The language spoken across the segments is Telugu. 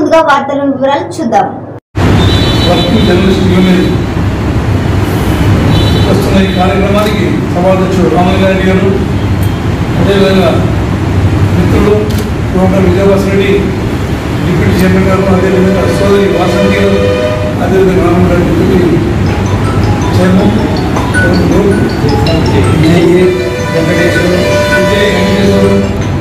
ముందుగా వార్తల వివరాలు చూద్దాం వర్కింగ్ జర్నలిస్ట్ యూనియన్ వస్తున్న ఈ కార్యక్రమానికి సభాధ్యక్షుడు రామలింగారెడ్డి గారు అదేవిధంగా మిత్రులు doctor Vijayavas Reddy deputy chairman గారు అదేవిధంగా సోదరి వాసంతి గారు అదేవిధంగా రామరెడ్డి డిప్యూటీ చైర్మన్ విజయ్ వెంకటేశ్వర విజయ్ వెంకటేశ్వర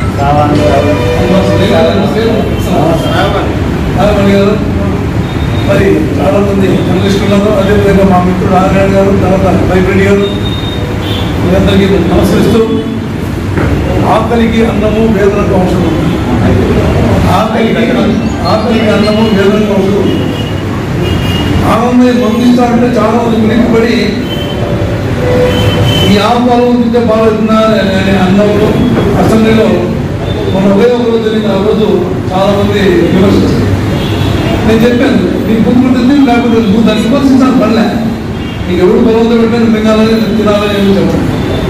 రామని గారు మరి చాలా మంది జర్నలిస్టులను అదేవిధంగా మా మిత్రుడు ఆదినారాయణ గారు తర్వాత వైబ్రెడ్డి గారు వీరందరికీ నమస్కరిస్తూ ఆకలికి అన్నము వేదనకు ఔషధం ఆకలికి ఆకలికి అన్నము వేదనకు ఔషధం ఆనందం మందిస్తారంటే చాలా మంది వెనక్కిపడి ఈ ఆపాలు తింటే బాగుంటుందా అనే అన్నంలో అసెంబ్లీలో మన ఉదయం ఒకరోజు జరిగిన ఆ రోజు చాలా మంది విమర్శించారు నేను చెప్పాను నీకు పుట్టుకుంటుంది లేకపోతే నువ్వు దాన్ని విమర్శించాలి పడలే నీకు ఎవరు బలవంతం పెట్టాను మింగాలని తినాలని ఏమో చెప్పాను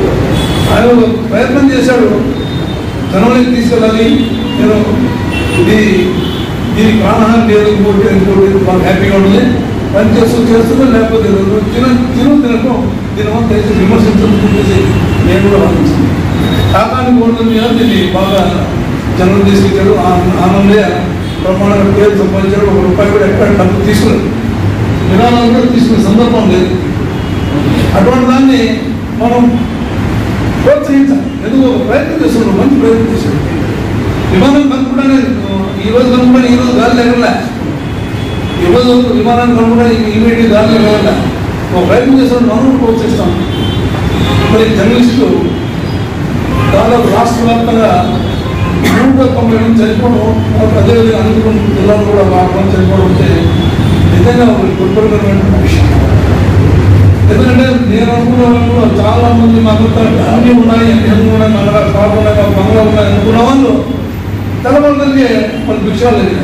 ఆయన ఒక ప్రయత్నం చేశాడు జనంలోకి తీసుకెళ్ళాలి నేను ఇది దీనికి ప్రాణహాని లేదు ఇంకోటి ఇంకోటి బాగా హ్యాపీగా ఉంటుంది పని చేస్తూ చేస్తుందో లేకపోతే లేదు. తిన తిను తినకో దీనివల్ల దయచేసి విమర్శించడం చెప్పేసి నేను కూడా భావించాను కాకాని కోరిన మీద దీన్ని బాగా జనం తీసుకొచ్చాడు ఆ- ఆనందయ్య ప్రమాణంగా పేరు సంపాదించాడు ఒక రూపాయి కూడా ఎక్కడ డబ్బు తీసుకుని విరాళాలు కూడా తీసుకునే సందర్భం లేదు అటువంటి దాన్ని మనం ప్రోత్సహించాలి ఎందుకు ఒక ప్రయత్నం చేస్తున్నాడు మంచి ప్రయత్నం చేశాడు విమానం కనుక్కుంటానే ఈ రోజు కనుక్కుంటే ఈ రోజు గాలి ఎగరలే ఈ రోజు విమానాన్ని కనుక్కుంటే ఇమీడియట్ గాలి ఎగరలే ఒక ప్రయత్నం చేస్తున్నాడు మనం కూడా ప్రోత్సహిస్తాం మరి జర్నలిస్టులు దాదాపు రాష్ట్ర వ్యాప్తంగా నూట తొంభై మంది చనిపోవడం అదేవిధంగా అనంతపురం జిల్లాలో కూడా బాగా మంది చనిపోవడం అంటే నిజంగా ఒక దుర్భరమైనటువంటి విషయం ఎందుకంటే నేను అనుకున్న వాళ్ళు చాలా మంది మాకు అన్ని ఉన్నాయి అన్ని ఉన్నాయి మన పాప ఉన్నాయి మాకు బంగ్లా ఉన్నాయి అనుకున్న వాళ్ళు తెల్లవాళ్ళకి వాళ్ళ విషయాలు లేదు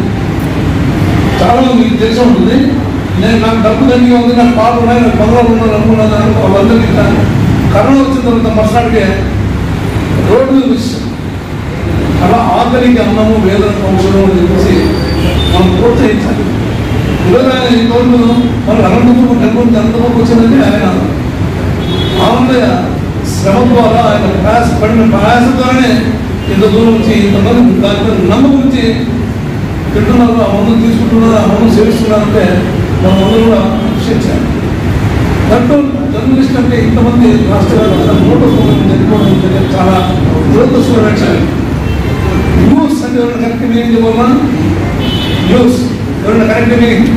చాలా మంది మీకు తెలిసి ఉంటుంది నేను నాకు డబ్బు దండిగా ఉంది నాకు పాలు ఉన్నాయి నాకు బంగ్లాలు ఉన్నాయి అనుకున్నాను అనుకో వాళ్ళందరికీ ఇట్లా కరోనా వచ్చిన తర్వాత మరుసటికే రోడ్డు మీద వచ్చేసారు అలా ఆకలికి అన్నము వేదన ఔషధం అని చెప్పేసి మనం ప్రోత్సహించాలి ఈరోజు ఆయన ఈ రోజు మన అనంతపురం నెల్లూరు అనంతపురం వచ్చిందంటే ఆయన ఆనందయ్య శ్రమ ద్వారా ఆయన ప్రయాస పడిన ప్రయాస ద్వారానే ఇంత దూరం వచ్చి ఇంతమంది దాని మీద నమ్మకం వచ్చి తింటున్నారు ఆ మందులు తీసుకుంటున్నారు ఆ మందులు సేవిస్తున్నారంటే మనం అందరూ కూడా అభిషేకించాలి దాంట్లో జర్నలిస్ట్ అంటే ఇంతమంది రాష్ట్ర వ్యాప్తంగా నూట తొమ్మిది మంది చనిపోవడం అంటే చాలా దురదృష్టకరమైన విషయం. న్యూస్ అంటే ఎవరైనా కరెక్ట్ మీనింగ్ చెప్పాలా న్యూస్ ఎవరైనా కరెక్ట్ మీనింగ్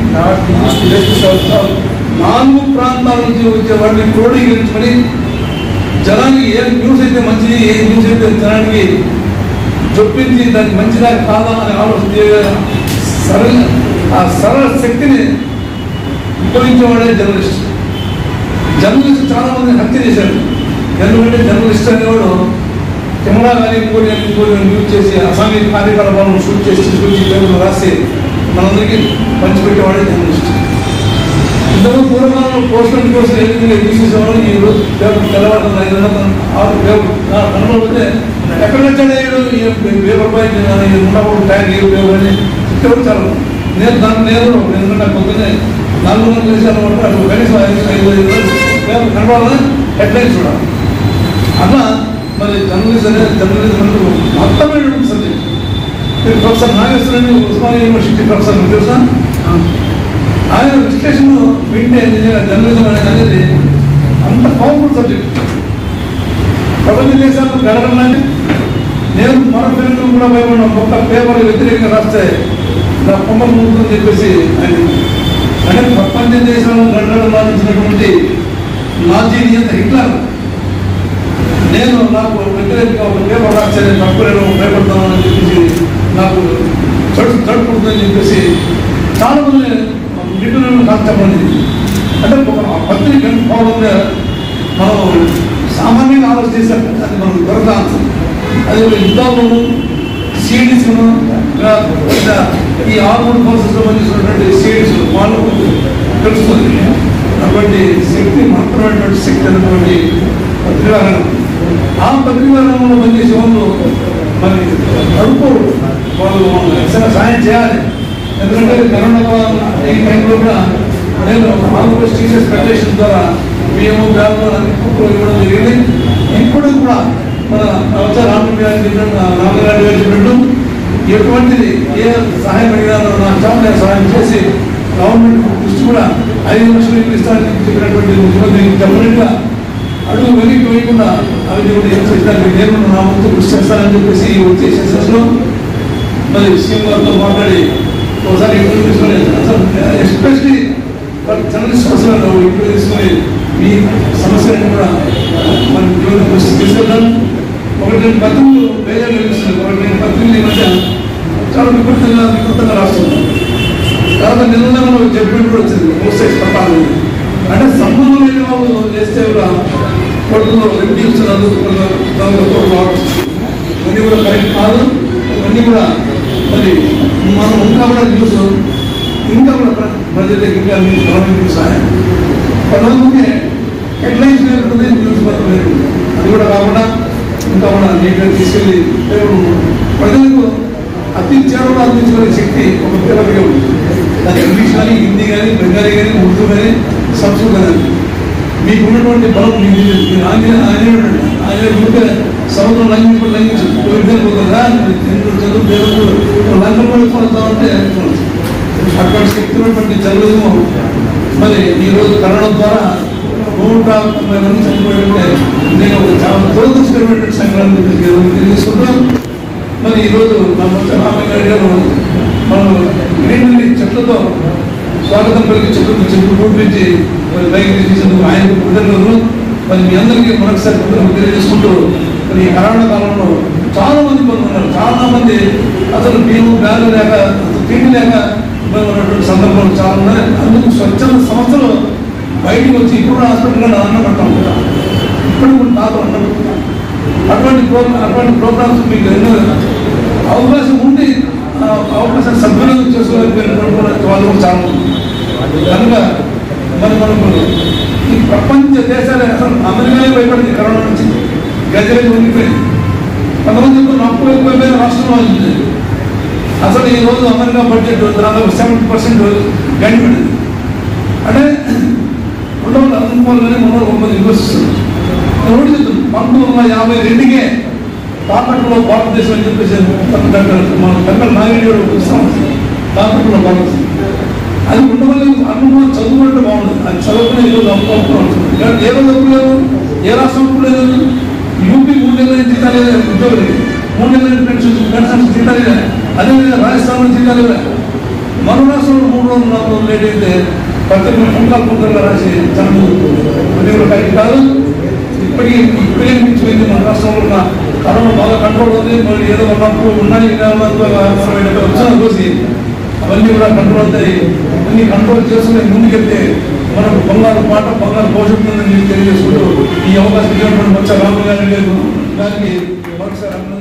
నాలుగు ప్రాంతాల నుంచి వచ్చే వాటిని క్రోడీకరించుకొని జనానికి ఏ న్యూస్ అయితే మంచిది ఏ న్యూస్ అయితే జనానికి చొప్పించి దానికి మంచిదా కాదా అని ఆలోచన చేయగల సరళ ఆ సరళ శక్తిని ఉపయోగించేవాడే జర్నలిస్ట్ జర్నలిస్ట్ చాలా మంది హత్య చేశారు ఎందుకంటే జర్నలిస్ట్ అనేవాడు కెమెరా కానీ ఇంకోటి ఇంకోటి యూజ్ చేసి అసాంఘిక కార్యకలాపాలను షూట్ చేసి తీసుకొచ్చి పేపర్లు రాసి మనందరికీ పంచిపెట్టేవాడే జర్నలిస్ట్ ఇంతకు పూర్వకాలంలో పోస్టల్ కోసం ఎన్నికలు తీసేసేవాళ్ళు ఈ రోజు పేపర్ తెల్లవారు ఐదు వందల ఆరు పేపర్ కనబడితే ఎక్కడ వచ్చాడు ఏడు ఈ పేపర్ పై ఉన్నప్పుడు ట్యాంక్ ఏ పేపర్ అని చెప్పేవారు చాలా నేను దాన్ని నేను ఎందుకంటే పొద్దున్నే నాలుగు వందలు వేసాను అంటే అటు కనీసం ఐదు ఐదు ఐదు రోజులు పేపర్ కనబడాలని హెడ్లైన్స్ చూడాలి అలా మరి జర్నలిజం అనేది జర్నలిజం అంటే మొత్తమైనటువంటి సబ్జెక్ట్ మీరు ప్రొఫెసర్ నాగేశ్వరని ఉస్మానియా యూనివర్సిటీ ప్రొఫెసర్ మీకు తెలుసా ఆయన విశ్లేషణ వింటే నిజంగా జర్నలిజం అనేది అనేది అంత పవర్ఫుల్ సబ్జెక్ట్ ప్రపంచ దేశాలు గడగడం లాంటి నేను మన పిల్లలు కూడా భయపడిన ఒక్క పేపర్ వ్యతిరేకంగా రాస్తే నా కొమ్మ ముందుని చెప్పేసి ఆయన అంటే ప్రపంచ దేశాలను గడగడం లాంటినటువంటి నాజీ నియంత హిట్లర్ నేను నాకు వ్యతిరేకంగా ఒక పేపర్ రాస్తే నేను తప్పు నేను భయపడతానని చెప్పేసి నాకు చడు చడుపుతుందని చెప్పేసి చాలా మంది నిపుణులను నాకు చెప్పండి అంటే ఒక ఆ పత్రిక పోవడంగా మనం సామాన్యంగా ఆలోచన చేశాం అది మనం దొరకాలి అది ఒక యుద్ధాలను సీడీస్ను ఈ ఆర్మూడ్ ఫోర్సెస్లో పనిచేసినటువంటి సీడీస్ వాళ్ళకు తెలుస్తుంది అటువంటి శక్తి మాత్రమైనటువంటి శక్తి అనేటువంటి పత్రికారణం ఆ పత్రికారంలో పనిచేసే వాళ్ళు మరి అడుకోరు వాళ్ళు ఏదైనా సాయం చేయాలి ఎందుకంటే కరోనా ఈ టైంలో కూడా నేను ఆంధ్రప్రదేశ్ టీచర్స్ ఫెడరేషన్ ద్వారా బియ్యము బ్యాగులు అన్ని కుక్కలు ఇవ్వడం జరిగింది ఇప్పుడు కూడా మన అవసర రామరెడ్డి గారు చెప్పినట్టు రామరెడ్డి గారు చెప్పినట్టు ఎటువంటిది ఏ సహాయం అడిగినారో నా చాలు నేను సహాయం చేసి గవర్నమెంట్ దృష్టి కూడా ఐదు లక్షలు ఇల్లు ఇస్తానని చెప్పినటువంటి ముఖ్యమంత్రి డెఫినెట్గా అడుగు వెనక్కి వేయకుండా అవి కూడా ఏం చేస్తారు నేను నా వంతు కృషి చేస్తానని చెప్పేసి ఈ వచ్చే సెషన్స్లో మరి సీఎం గారితో మాట్లాడి ఒకసారి ఇంటర్వ్యూ తీసుకొని అసలు ఎస్పెషలీ జర్నలిస్ట్ కోసం ఇంటర్వ్యూ తీసుకొని మీ సమస్యలను కూడా మన ఉద్యోగం కృషి తీసుకెళ్తాను ఒకటి రెండు పత్రికలు బేజారు కనిపిస్తుంది ఒకటి రెండు పత్రికలు ఈ మధ్య చాలా వికృతంగా వికృతంగా రాస్తున్నాం తర్వాత నిన్న మనం చెప్పినట్టు కూడా వచ్చింది మోసేజ్ పట్టాలి అంటే సంబంధం లేని వాళ్ళు చేస్తే కూడా కొడుకులో రెడ్డిస్తున్నారు ఇవన్నీ కూడా కరెక్ట్ కాదు ఇవన్నీ కూడా మరి మనం ఇంకా కూడా న్యూస్ ఇంకా కూడా ప్ర- ప్రజలకు ఇంకా న్యూస్ గవర్నమెంట్ సహాయం కొంతమంది హెడ్లైన్స్ లేకుంటే న్యూస్ పత్రం లేదు అది కూడా కాకుండా ఇంకా కూడా నీట్గా తీసుకెళ్ళి ప్రజలకు అతి చేరువలో అందించుకునే శక్తి ఒక పిల్లలకే ఉంది అది ఇంగ్లీష్ కానీ హిందీ కానీ బెంగాలీ కానీ ఉర్దూ కానీ సంస్కృతం కానీ మీకు ఉన్నటువంటి బలం మీకు తెలియదు. మీరు ఆంజనేయ ఆంజనేయుడు ఆంజనేయుడు ఉంటే సముద్రం లంఘించుకుని లంఘించు విడుదల పోతుందా చంద్రుడు చదువు దేవుడు లంఘన పడిపోతా ఉంటే అటువంటి శక్తి ఉన్నటువంటి జర్నలిజం మరి ఈ రోజు కన్నడం ద్వారా నూట తొంభై మంది చనిపోయింటే నేను ఒక చాలా దురదృష్టకరమైనటువంటి సంక్రాంతి తెలియజేసుకుంటాం మరి ఈరోజు మా మొత్తం రామయ్య గారు మనం గ్రీనరీ చెట్లతో స్వాగతం పలికి చెట్టు చెట్టు పూర్పించి మరి బైక్ తీసేందుకు ఆయన కృతజ్ఞతలు మరి మీ అందరికీ మరొకసారి కృతజ్ఞతలు తెలియజేసుకుంటూ మరి ఈ కరోనా కాలంలో చాలా మంది ఇబ్బంది ఉన్నారు చాలా మంది అసలు బియ్యం బ్యాగు లేక అసలు తిండి లేక ఇబ్బంది ఉన్నటువంటి సందర్భాలు చాలా ఉన్నాయి అందుకు స్వచ్ఛంద సంస్థలు బయటికి వచ్చి ఇప్పుడు హాస్పిటల్లో అన్నం పెట్టాం ఇప్పుడు కూడా తాత అన్నం పెడతాం. అటువంటి ప్రోగ్రామ్ అటువంటి ప్రోగ్రామ్స్ మీకు ఎన్నో అవకాశం ఉండి ఆ అవకాశం సద్వినియోగం చేసుకోలేకపోయినటువంటి కూడా వాళ్ళు కూడా చాలా మంది ఉన్నారు. కనుక మరి మనకు ఈ ప్రపంచ దేశాలే అసలు అమెరికానే భయపడింది కరోనా నుంచి గజలు ఉండిపోయింది కొంతమంది చెప్తున్నారు అప్పు ఎక్కువైపోయిన రాష్ట్రంలో ఉంది అసలు ఈ రోజు అమెరికా బడ్జెట్ దాదాపు సెవెంటీ పర్సెంట్ గండిపడింది అంటే రెండు వందల అనుకూలంగానే మూడు వందల తొంభై నివసిస్తుంది ఒకటి చెప్తుంది పంతొమ్మిది వందల యాభై రెండుకే తాకట్టులో భారతదేశం అని చెప్పేసి డాక్టర్ మన డాక్టర్ నాగేడు తాకట్టులో భారతదేశం అది ఉండవల్ల అనుభవం చదువుకుంటే బాగుంటుంది అది చదువుకునే ఈరోజు అనుభవం ఏ రోజు అప్పులేదు ఏ రాష్ట్రం అప్పులేదు యూపీ మూడు నెలల జీతాలు ఉద్యోగులు మూడు నెలల పెన్షన్ పెన్షన్ జీతాలు ఇవ్వలే. అదేవిధంగా రాజస్థాన్లో జీతాలు ఇవ్వలే. మరో రాష్ట్రంలో మూడు రోజులు నాలుగు రోజులు లేట్ అయితే పత్రికలు పుంకాలు పుంకాలుగా రాసి చదువు ఉద్యోగులు కరెక్ట్ కాదు ఇప్పటికీ ఇప్పుడే మించిపోయింది మన రాష్ట్రంలో ఉన్న కరోనా బాగా కంట్రోల్ ఉంది మరి ఏదో ఉన్నప్పుడు ఉన్నాయి వచ్చిన చూసి అవన్నీ కూడా కంట్రోల్ అవుతాయి అన్ని కంట్రోల్ చేసుకుని ముందుకెళ్తే మనకు బంగారు పాట బంగారు భవిష్యత్తు ఉందని తెలియజేసుకుంటూ ఈ అవకాశం ఇచ్చినటువంటి వచ్చే రాము గారి గారికి మరొకసారి అభినందనలు